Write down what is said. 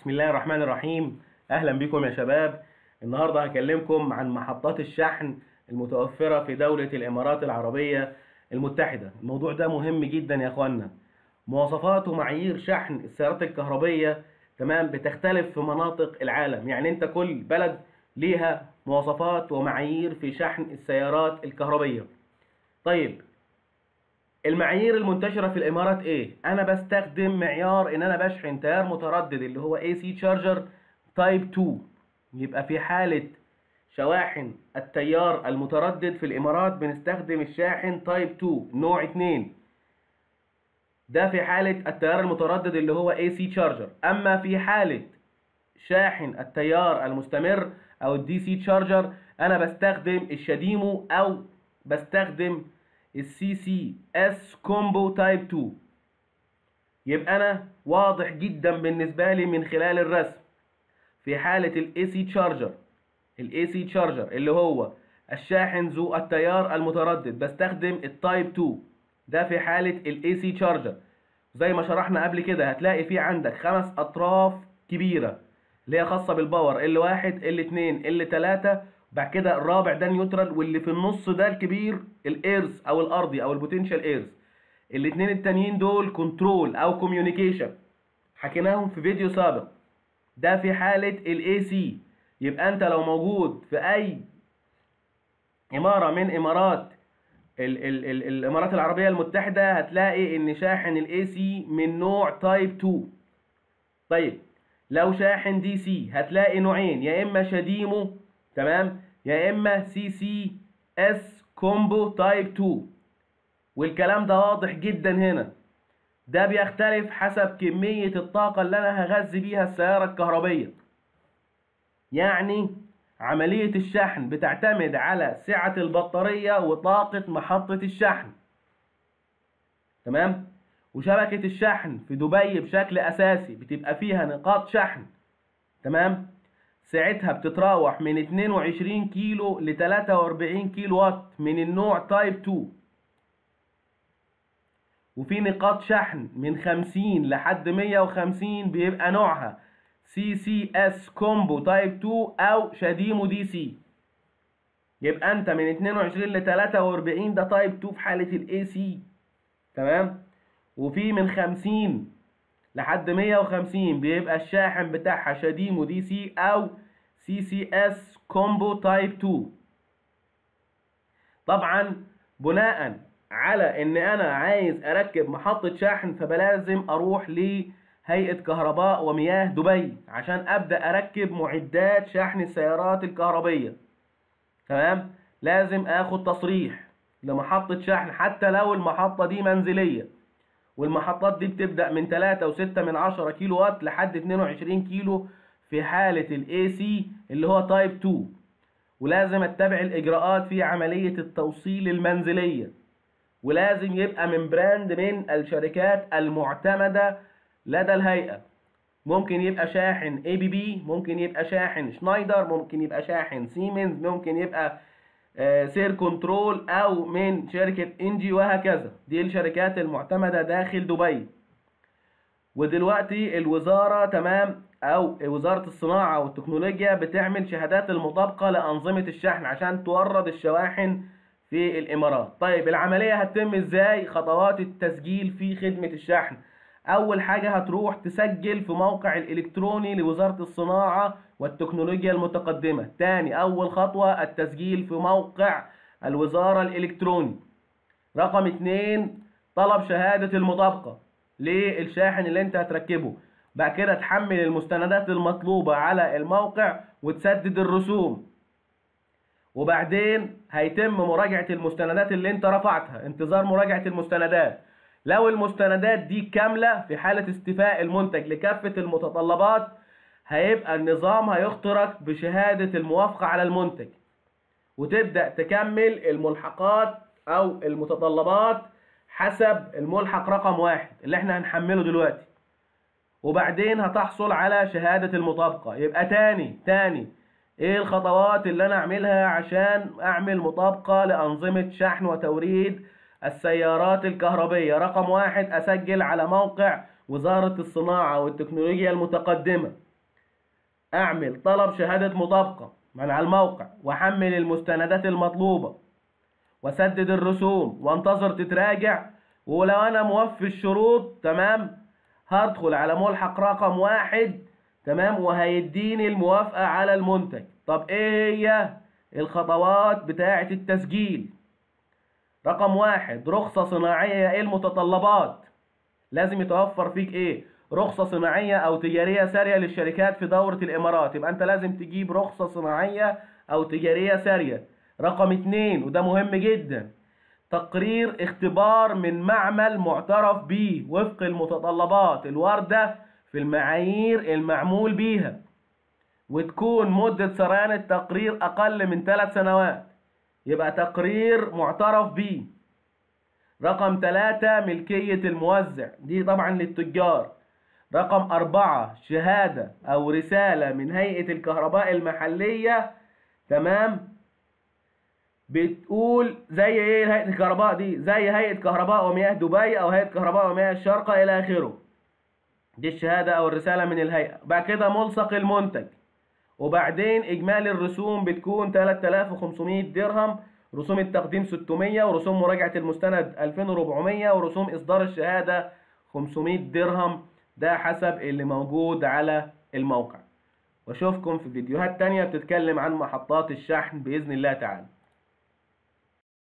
بسم الله الرحمن الرحيم اهلا بكم يا شباب النهارده هكلمكم عن محطات الشحن المتوفره في دوله الامارات العربيه المتحده الموضوع ده مهم جدا يا اخوانا مواصفات ومعايير شحن السيارات الكهربيه تمام بتختلف في مناطق العالم يعني انت كل بلد ليها مواصفات ومعايير في شحن السيارات الكهربيه طيب المعايير المنتشرة في الإمارات إيه؟ أنا بستخدم معيار إن أنا بشحن تيار متردد اللي هو AC Charger Type 2 يبقى في حالة شواحن التيار المتردد في الإمارات بنستخدم الشاحن Type 2 نوع 2 ده في حالة التيار المتردد اللي هو AC Charger أما في حالة شاحن التيار المستمر أو الدي سي تشارجر أنا بستخدم الشديمو أو بستخدم السي سي اس كومبو تايب 2 يبقى انا واضح جدا بالنسبه لي من خلال الرسم في حاله الاي سي تشارجر الاي سي تشارجر اللي هو الشاحن ذو التيار المتردد بستخدم التايب 2 ده في حاله الاي سي تشارجر زي ما شرحنا قبل كده هتلاقي في عندك خمس اطراف كبيره اللي هي خاصه بالباور ال 1 ال 2 ال 3 بعد كده الرابع ده نيوترال واللي في النص ده الكبير الايرز او الارضي او البوتنشال ايرز الاثنين التانيين دول كنترول او كوميونيكيشن حكيناهم في فيديو سابق ده في حالة الاي سي يبقى انت لو موجود في اي امارة من امارات ال ال ال الامارات العربية المتحدة هتلاقي ان شاحن الاي سي من نوع تايب 2 طيب لو شاحن دي سي هتلاقي نوعين يا اما شديمو تمام يا اما سي سي اس كومبو تايب 2 والكلام ده واضح جدا هنا ده بيختلف حسب كمية الطاقة اللي انا هغذي بيها السيارة الكهربية يعني عملية الشحن بتعتمد على سعة البطارية وطاقة محطة الشحن تمام وشبكة الشحن في دبي بشكل اساسي بتبقى فيها نقاط شحن تمام ساعتها بتتراوح من 22 كيلو ل 43 كيلو وات من النوع تايب 2 وفي نقاط شحن من 50 لحد 150 بيبقى نوعها سي سي اس كومبو تايب 2 او شديمو دي سي يبقى انت من 22 ل 43 ده تايب 2 في حالة الاي سي تمام وفي من 50 لحد 150 بيبقى الشاحن بتاعها شديمو دي سي او سي سي اس كومبو تايب 2 طبعا بناء على ان انا عايز اركب محطة شحن فبلازم اروح لهيئة كهرباء ومياه دبي عشان ابدأ اركب معدات شحن السيارات الكهربية تمام لازم اخد تصريح لمحطة شحن حتى لو المحطة دي منزلية والمحطات دي بتبدأ من 3 و6 من 10 كيلو وات لحد 22 كيلو في حالة الاي سي اللي هو تايب 2 ولازم اتبع الاجراءات في عملية التوصيل المنزلية ولازم يبقى من براند من الشركات المعتمدة لدى الهيئة ممكن يبقى شاحن اي بي بي ممكن يبقى شاحن شنايدر ممكن يبقى شاحن سيمنز ممكن يبقى سير كنترول او من شركة انجي وهكذا دي الشركات المعتمدة داخل دبي ودلوقتي الوزارة تمام او وزارة الصناعة والتكنولوجيا بتعمل شهادات المطابقة لانظمة الشحن عشان تورد الشواحن في الامارات طيب العملية هتتم ازاي خطوات التسجيل في خدمة الشحن اول حاجة هتروح تسجل في موقع الالكتروني لوزارة الصناعة والتكنولوجيا المتقدمة تاني اول خطوة التسجيل في موقع الوزارة الالكتروني رقم اتنين طلب شهادة المطابقة للشاحن اللي انت هتركبه بعد كده تحمل المستندات المطلوبة على الموقع وتسدد الرسوم وبعدين هيتم مراجعة المستندات اللي انت رفعتها انتظار مراجعة المستندات لو المستندات دي كاملة في حالة استيفاء المنتج لكافة المتطلبات هيبقى النظام هيخترق بشهادة الموافقة على المنتج وتبدأ تكمل الملحقات أو المتطلبات حسب الملحق رقم واحد اللي احنا هنحمله دلوقتي وبعدين هتحصل على شهادة المطابقة يبقى تاني تاني ايه الخطوات اللي انا اعملها عشان اعمل مطابقة لانظمة شحن وتوريد السيارات الكهربية رقم واحد اسجل على موقع وزارة الصناعة والتكنولوجيا المتقدمة اعمل طلب شهادة مطابقة من على الموقع واحمل المستندات المطلوبة واسدد الرسوم وانتظر تتراجع ولو انا موفي الشروط تمام هدخل على ملحق رقم واحد تمام وهيديني الموافقة على المنتج طب ايه هي الخطوات بتاعة التسجيل رقم واحد رخصة صناعية ايه المتطلبات لازم يتوفر فيك ايه رخصة صناعية او تجارية سارية للشركات في دورة الامارات يبقى انت لازم تجيب رخصة صناعية او تجارية سارية رقم اتنين وده مهم جدا تقرير اختبار من معمل معترف به وفق المتطلبات الواردة في المعايير المعمول بيها وتكون مدة سريان التقرير أقل من ثلاث سنوات يبقى تقرير معترف به رقم ثلاثة ملكية الموزع دي طبعا للتجار رقم أربعة شهادة أو رسالة من هيئة الكهرباء المحلية تمام بتقول زي ايه هيئة الكهرباء دي زي هيئة كهرباء ومياه دبي أو هيئة كهرباء ومياه الشارقة إلى آخره دي الشهادة أو الرسالة من الهيئة بعد كده ملصق المنتج وبعدين إجمالي الرسوم بتكون 3500 درهم رسوم التقديم 600 ورسوم مراجعة المستند 2400 ورسوم إصدار الشهادة 500 درهم ده حسب اللي موجود على الموقع واشوفكم في فيديوهات تانية بتتكلم عن محطات الشحن بإذن الله تعالى